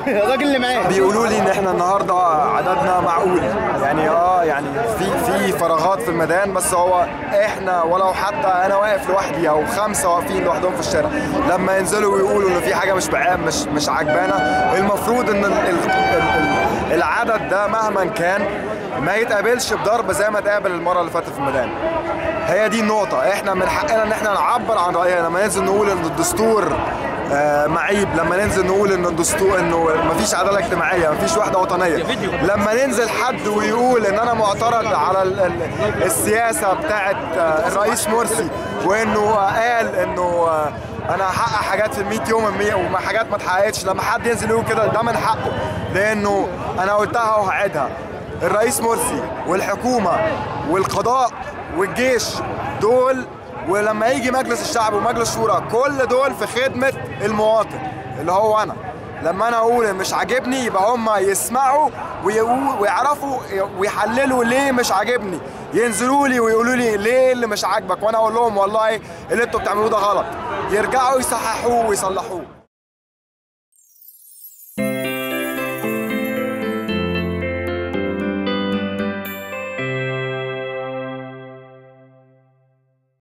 الراجل اللي معاه بيقولوا لي ان احنا النهارده عددنا معقول يعني اه يعني في في فراغات في الميدان بس هو احنا ولو حتى انا واقف لوحدي او خمسه واقفين لوحدهم في الشارع لما ينزلوا ويقولوا ان في حاجه مش بعام مش مش عجبانا المفروض ان ال ال ال العدد ده مهما كان ما يتقابلش بضرب زي ما اتقابل المره اللي فاتت في الميدان هي دي النقطة احنا من حقنا ان احنا نعبر عن رأينا لما ننزل نقول ان الدستور آه، معيب لما ننزل نقول ان الدستور انه مفيش عداله اجتماعيه مفيش وحده وطنيه لما ننزل حد ويقول ان انا معترض على ال- ال- السياسه بتاعه آه، الرئيس مرسي وانه قال انه آه، انا هحقق حاجات في ال 100 يوم المية- وما حاجات ما اتحققتش لما حد ينزل يقول كده ده من حقه لانه انا قلتها وهعيدها الرئيس مرسي والحكومه والقضاء والجيش دول ولما يجي مجلس الشعب ومجلس الشورى كل دول في خدمة المواطن اللي هو أنا لما أنا أقول إن مش عاجبني يبقى هم يسمعوا ويقو- ويعرفوا ويحللوا ليه مش عاجبني ينزلوا لي ويقولوا لي ليه اللي مش عاجبك وأنا أقول لهم والله اللي أنتوا بتعملوه ده غلط يرجعوا يصححوه ويصلحوه